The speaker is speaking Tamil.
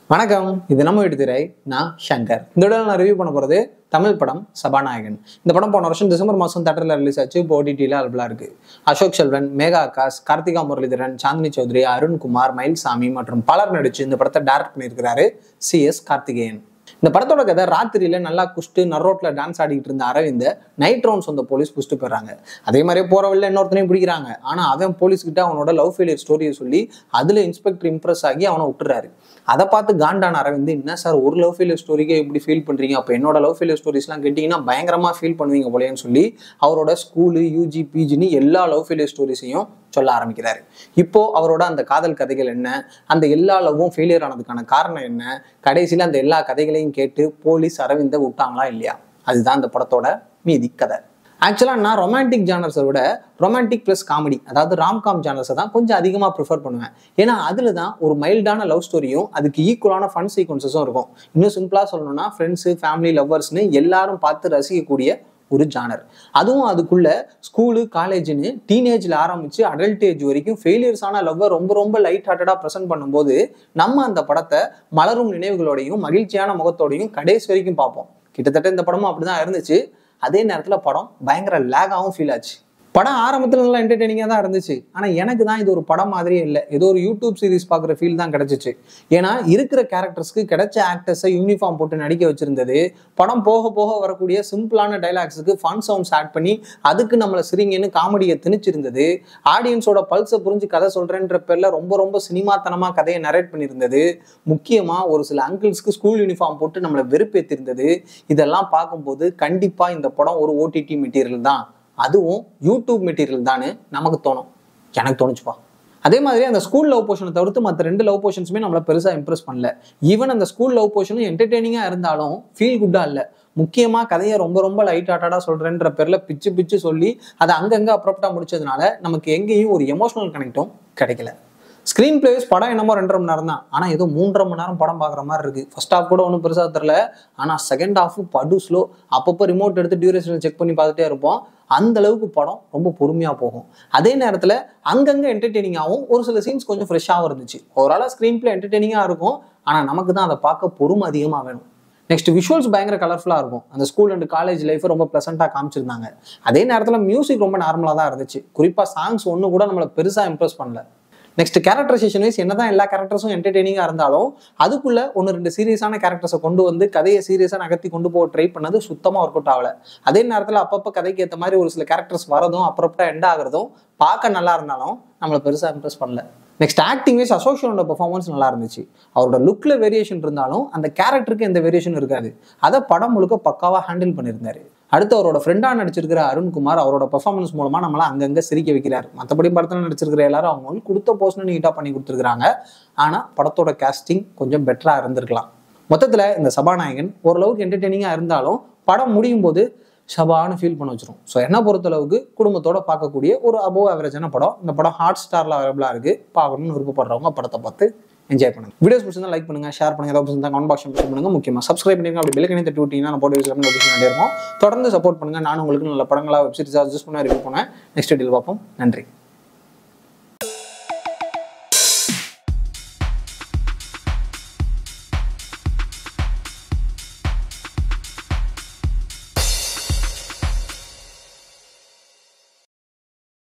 வணக்கம் இது நம்ம வீட்டு திரை நான் சங்கர் இந்த விட நான் ரிவ்யூ பண்ண போகிறது தமிழ் படம் சபாநாயகன் இந்த படம் போன வருஷம் டிசம்பர் மாதம் தேட்டரில் ரிலீஸ் ஆச்சு இப்போ ஓடிடியில் அவைலபிளாக இருக்கு அசோக் செல்வன் மேகா ஆகாஷ் கார்த்திகா முரளிதரன் சாந்தினி சௌத்ரி அருண்குமார் மயில்சாமி மற்றும் பலர் நடிச்சு இந்த படத்தை டைரக்ட் பண்ணியிருக்கிறாரு சி எஸ் கார்த்திகேயன் இந்த படத்தோட கதை ராத்திரியில நல்லா குஷ்டு நரோட்ல டான்ஸ் ஆடிக்கிட்டு இருந்த அரவிந்த நைட் ரவுண்ட்ஸ் வந்த போலீஸ் புடிச்சிட்டு போயிடுறாங்க அதே மாதிரியே போற வழியில இன்னொருத்தனையும் பிடிக்கிறாங்க ஆனா அவன் போலீஸ் கிட்ட அவனோட லவ் ஃபெயிலியர் ஸ்டோரியை சொல்லி அதுல இன்ஸ்பெக்டர் இம்ப்ரெஸ் ஆகி அவனை விட்டுறாரு அதை பார்த்து காண்டான அரவிந்த் என்ன சார் ஒரு லவ் ஃபெயிலியர் ஸ்டோரிக்கே இப்படி ஃபீல் பண்றீங்க அப்போ என்னோட லவ் ஃபெயிலியர் ஸ்டோரிஸ்லாம் கேட்டிங்கன்னா பயங்கரமா ஃபீல் பண்ணுவீங்க போலேன்னு சொல்லி அவரோட ஸ்கூலு யூஜி பிஜின்னு எல்லா லவ் ஃபெயிலியர் ஸ்டோரிஸையும் சொல்ல ஆரம்பிக்கிறாரு இப்போ அவரோட அந்த காதல் கதைகள் என்ன அந்த எல்லா லவ்வும் ஃபெயிலியர் ஆனதுக்கான காரணம் என்ன கடைசியில் அந்த எல்லா கதைகளையும் கேட்டு போலீஸ் அரவிந்த விட்டாங்களா இல்லையா அதுதான் இந்த படத்தோட மீதி கதை ஆக்சுவலாக நான் ரொமான்டிக் ஜானர்ஸை விட ரொமான்டிக் ப்ளஸ் காமெடி அதாவது ராம்காம் ஜானர்ஸை தான் கொஞ்சம் அதிகமாக ப்ரிஃபர் பண்ணுவேன் ஏன்னா அதில் தான் ஒரு மைல்டான லவ் ஸ்டோரியும் அதுக்கு ஈக்குவலான ஃபன் சீக்வன்சஸும் இருக்கும் இன்னும் சிம்பிளாக சொல்லணும்னா ஃப்ரெண்ட்ஸு ஃபேமிலி லவ்வர்ஸ்னு எல்லாரும் பார்த்து ரசிக்கக்கூடிய ஒரு ஜானர் அதுவும் அதுக்குள்ள ஸ்கூலு காலேஜ்னு டீனேஜில் ஆரம்பிச்சு அடல்ட் ஏஜ் வரைக்கும் ஃபெயிலியர்ஸான லவ்வை ரொம்ப ரொம்ப லைட் ஹார்ட்டடாக ப்ரெசென்ட் பண்ணும்போது நம்ம அந்த படத்தை மலரும் நினைவுகளோடையும் மகிழ்ச்சியான முகத்தோடையும் கடைசி வரைக்கும் பார்ப்போம் கிட்டத்தட்ட இந்த படமும் அப்படிதான் இருந்துச்சு அதே நேரத்தில் படம் பயங்கர லேகாகவும் ஃபீல் ஆச்சு படம் ஆரம்பத்தில் நல்லா என்டர்டெய்னிங்காக தான் இருந்துச்சு ஆனால் எனக்கு தான் இது ஒரு படம் மாதிரியே இல்லை ஏதோ ஒரு யூடியூப் சீரிஸ் பார்க்குற ஃபீல் தான் கிடைச்சிச்சு ஏன்னா இருக்கிற கேரக்டர்ஸ்க்கு கிடைச்ச ஆக்டர்ஸை யூனிஃபார்ம் போட்டு நடிக்க வச்சிருந்தது படம் போக போக வரக்கூடிய சிம்பிளான டைலாக்ஸுக்கு ஃபன் சவுண்ட்ஸ் ஆட் பண்ணி அதுக்கு நம்மளை சிரிங்கன்னு காமெடியை திணிச்சிருந்தது ஆடியன்ஸோட பல்ஸை புரிஞ்சு கதை சொல்கிறேன்ற பேரில் ரொம்ப ரொம்ப சினிமாத்தனமாக கதையை நரேட் பண்ணியிருந்தது முக்கியமாக ஒரு சில அங்கிள்ஸ்க்கு ஸ்கூல் யூனிஃபார்ம் போட்டு நம்மளை வெறுப்பேற்றிருந்தது இதெல்லாம் பார்க்கும்போது கண்டிப்பாக இந்த படம் ஒரு ஓடிடி மெட்டீரியல் தான் அதுவும் யூடியூப் மெட்டீரியல் தானே நமக்கு தோணும் எனக்கு தோணுச்சுப்பா அதே மாதிரி அந்த ஸ்கூல் லவ் போர்ஷனை தவிர்த்து மற்ற ரெண்டு லவ் போர்ஷன்ஸுமே நம்மளை பெருசாக இம்ப்ரெஸ் பண்ணல ஈவன் அந்த ஸ்கூல் லவ் போர்ஷனும் என்டர்டெய்னிங்காக இருந்தாலும் ஃபீல் குட்டாக இல்லை முக்கியமாக கதையை ரொம்ப ரொம்ப லைட் ஹார்ட்டடாக சொல்கிறேன்ற பேரில் பிச்சு பிச்சு சொல்லி அதை அங்கங்கே அப்ரப்டாக முடிச்சதுனால நமக்கு எங்கேயும் ஒரு எமோஷனல் கனெக்டும் கிடைக்கல ஸ்க்ரீன் பிளேஸ் படம் என்னமோ ரெண்டரை மணி நேரம் தான் ஆனால் ஏதோ மூன்றரை மணி நேரம் படம் பார்க்குற மாதிரி இருக்குது ஃபர்ஸ்ட் ஹாஃப் கூட ஒன்றும் பெருசாக தெரில ஆனால் செகண்ட் ஹாஃப் படு ஸ்லோ அப்பப்போ ரிமோட் எடுத்து டியூரேஷன் செக் பண்ணி பார்த்துட்டே இருப்போம் அந்த அளவுக்கு படம் ரொம்ப பொறுமையாக போகும் அதே நேரத்தில் அங்கங்கே என்டர்டெய்னிங்காகவும் ஒரு சில சீன்ஸ் கொஞ்சம் ஃப்ரெஷ்ஷாகவும் இருந்துச்சு ஓவராலாக ஸ்க்ரீன் பிளே என்டர்டெய்னிங்காக இருக்கும் ஆனால் நமக்கு தான் அதை பார்க்க பொறுமை அதிகமாக வேணும் நெக்ஸ்ட் விஷுவல்ஸ் பயங்கர கலர்ஃபுல்லாக இருக்கும் அந்த ஸ்கூல் அண்ட் காலேஜ் லைஃப் ரொம்ப ப்ளசண்ட்டாக காமிச்சிருந்தாங்க அதே நேரத்தில் மியூசிக் ரொம்ப நார்மலாக தான் இருந்துச்சு குறிப்பாக சாங்ஸ் ஒன்று கூட நம்மளை பெருசாக இம்ப்ரெஸ் பண்ணல நெக்ஸ்ட் கேரக்டரைசேஷன் வைஸ் என்னதான் எல்லா கேரக்டர்ஸும் என்டர்டெய்னிங்காக இருந்தாலும் அதுக்குள்ள ஒன்று ரெண்டு சீரியஸான கேரக்டர்ஸை கொண்டு வந்து கதையை சீரியஸாக நகர்த்தி கொண்டு போக ட்ரை பண்ணது சுத்தமாக ஒர்க் அவுட் ஆகல அதே நேரத்தில் அப்பப்போ கதைக்கு ஏற்ற மாதிரி ஒரு சில கேரக்டர்ஸ் வரதும் அப்புறப்பட்ட எண்ட் ஆகிறதும் பார்க்க நல்லா இருந்தாலும் நம்மளை பெருசாக இம்ப்ரெஸ் பண்ணல நெக்ஸ்ட் ஆக்டிங் வைஸ் அசோஷியனோட பெர்ஃபார்மன்ஸ் நல்லா இருந்துச்சு அவரோட லுக்கில் வேரியேஷன் இருந்தாலும் அந்த கேரக்டருக்கு எந்த வேரியேஷன் இருக்காது அதை படம் முழுக்க பக்காவாக ஹேண்டில் பண்ணியிருந்தாரு அடுத்து அவரோட ஃப்ரெண்டாக நடிச்சிருக்கிற அருண்குமார் அவரோட பெர்ஃபார்மன்ஸ் மூலமாக நம்மளை அங்கங்கே சிரிக்க வைக்கிறார் மற்றபடி படத்தில் நடிச்சிருக்கிற எல்லாரும் அவங்க கொடுத்த போர்ஷனை நீட்டாக பண்ணி கொடுத்துருக்காங்க ஆனால் படத்தோட கேஸ்டிங் கொஞ்சம் பெட்டராக இருந்திருக்கலாம் மொத்தத்தில் இந்த சபாநாயகன் ஓரளவுக்கு என்டர்டெய்னிங்காக இருந்தாலும் படம் முடியும் போது சபான்னு ஃபீல் பண்ண வச்சிரும் ஸோ என்ன பொறுத்தளவுக்கு குடும்பத்தோட பார்க்கக்கூடிய ஒரு அபோவ் ஆவரேஜான படம் இந்த படம் ஹாட் ஸ்டாரில் அவைலபிளாக இருக்குது பார்க்கணும்னு விருப்பப்படுறவங்க படத்தை பார்த்து என்ஜாய் பண்ணுங்க வீடியோஸ் பிடிச்சிருந்தா லைக் பண்ணுங்க ஷேர் பண்ணுங்க ஏதாவது பிடிச்சிருந்தா கமெண்ட் பாக்ஸ் பண்ணுங்க முக்கியமாக சப்ஸ்கிரைப் பண்ணிருங்க அப்படி பெல்கனி தட்டி விட்டீங்கன்னா நான் போட்டு வச்சுருக்கேன் நோட்டிஃபிகேஷன் இருக்கும் தொடர்ந்து சப்போர்ட் பண்ணுங்க நானும் உங்களுக்கு நல்ல படங்களா வெப் சீரிஸாக அட்ஜஸ்ட் பண்ண ரிவ்யூ பண்ணேன் நெக்ஸ்ட் வீடியோ பார்ப்போம் நன்றி